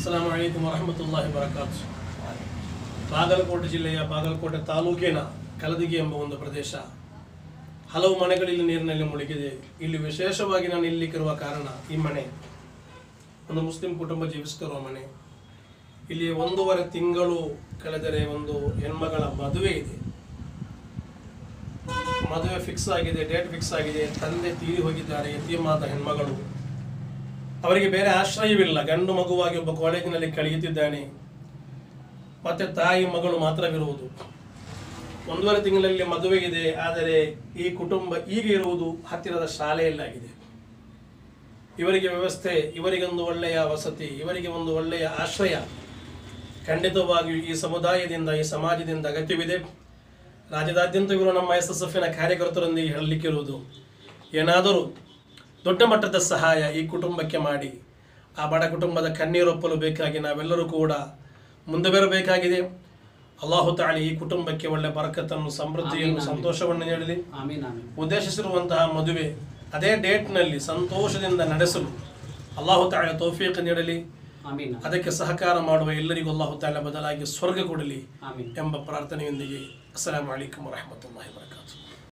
ಅಸ್ಸಲಾಂ ವಲೈಕುಮ್ ವರಹಮತುಲ್ಲಾಹಿ ವಬರಕಾತು ಬಾಗಲಕೋಟೆ ಜಿಲ್ಲೆಯ ಬಾಗಲಕೋಟೆ ತಾಲೂಕಿನ ಕಲದಗಿ ಎಂಬ ಒಂದು ಪ್ರದೇಶ ಹಲವು ಮನೆಗಳಲ್ಲಿ ನೀರಿನಲ್ಲಿ ಮುಳುಗಿದೆ ಇಲ್ಲಿ ವಿಶೇಷವಾಗಿ ನಾನು ಇಲ್ಲಿಕ್ಕಿರುವ ಕಾರಣ ಈ ಮನೆ ಒಂದು ಮುಸ್ಲಿಂ ಕುಟುಂಬ ಜೀವಿಸುತ್ತಿರುವ ಮನೆ ಇಲ್ಲಿ ಒಂದೂವರೆ ತಿಂಗಳು ಕಳೆದರೆ ಒಂದು ಹೆಣ್ಮಗಳ ಮದುವೆ ಇದೆ ಮದುವೆ ಫಿಕ್ಸ್ ಆಗಿದೆ ಡೇಟ್ ಫಿಕ್ಸ್ ಆಗಿದೆ ತಂದೆ ತೀರಿ ಹೋಗಿದ್ದಾರೆ ಯತೀಮಾದ ಹೆಣ್ಮಗಳು ಅವರಿಗೆ ಬೇರೆ ಆಶ್ರಯವಿಲ್ಲ ಗಂಡು ಮಗುವಾಗಿ ಒಬ್ಬ ಕಾಲೇಜಿನಲ್ಲಿ ಕಳೆಯುತ್ತಿದ್ದಾನೆ ಮತ್ತೆ ತಾಯಿ ಮಗಳು ಮಾತ್ರವಿರುವುದು ಒಂದೂವರೆ ತಿಂಗಳಲ್ಲಿ ಮದುವೆ ಇದೆ ಆದರೆ ಈ ಕುಟುಂಬ ಈಗ ಇರುವುದು ಹತ್ತಿರದ ಶಾಲೆಯಲ್ಲಾಗಿದೆ ಇವರಿಗೆ ವ್ಯವಸ್ಥೆ ಇವರಿಗೊಂದು ಒಳ್ಳೆಯ ವಸತಿ ಇವರಿಗೆ ಒಂದು ಒಳ್ಳೆಯ ಆಶ್ರಯ ಖಂಡಿತವಾಗಿಯೂ ಈ ಸಮುದಾಯದಿಂದ ಈ ಸಮಾಜದಿಂದ ಅಗತ್ಯವಿದೆ ರಾಜ್ಯದಾದ್ಯಂತ ಇವರು ನಮ್ಮ ಎಸ್ ಎಸ್ ಎಫ್ನ ಕಾರ್ಯಕರ್ತರೊಂದಿಗೆ ಹೇಳಲಿಕ್ಕಿರುವುದು ಏನಾದರೂ ದೊಡ್ಡ ಮಟ್ಟದ ಸಹಾಯ ಈ ಕುಟುಂಬಕ್ಕೆ ಮಾಡಿ ಆ ಬಡ ಕುಟುಂಬದ ಕಣ್ಣೀರೊಪ್ಪಲು ಬೇಕಾಗಿ ನಾವೆಲ್ಲರೂ ಕೂಡ ಮುಂದೆ ಬರಬೇಕಾಗಿದೆ ಅಲ್ಲಾಹು ತಾಳಿ ಈ ಕುಟುಂಬಕ್ಕೆ ಒಳ್ಳೆ ಬರಕತ್ತನ್ನು ಸಮೃದ್ಧಿಯನ್ನು ಸಂತೋಷವನ್ನು ನೀಡಲಿ ಆಮೀನ್ ಆಮೀನ್ ಉದ್ದೇಶಿಸಿರುವಂತಹ ಮದುವೆ ಅದೇ ಡೇಟ್ನಲ್ಲಿ ಸಂತೋಷದಿಂದ ನಡೆಸಲು ಅಲ್ಲಾಹು ತಾಳ ತೌಫೀಕ್ ನೀಡಲಿ ಆಮೀನ್ ಅದಕ್ಕೆ ಸಹಕಾರ ಮಾಡುವ ಎಲ್ಲರಿಗೂ ಅಲ್ಲಾಹು ತಾಲ ಬದಲಾಗಿ ಸ್ವರ್ಗ ಕೊಡಲಿ ಆಮೀನ್ ಎಂಬ ಪ್ರಾರ್ಥನೆಯೊಂದಿಗೆ ಅಸ್ಸಲಾಂ ವಲೈಕುಮ್ ವರಹಮತುಲ್ಲಾಹಿ ವಬರಕಾತು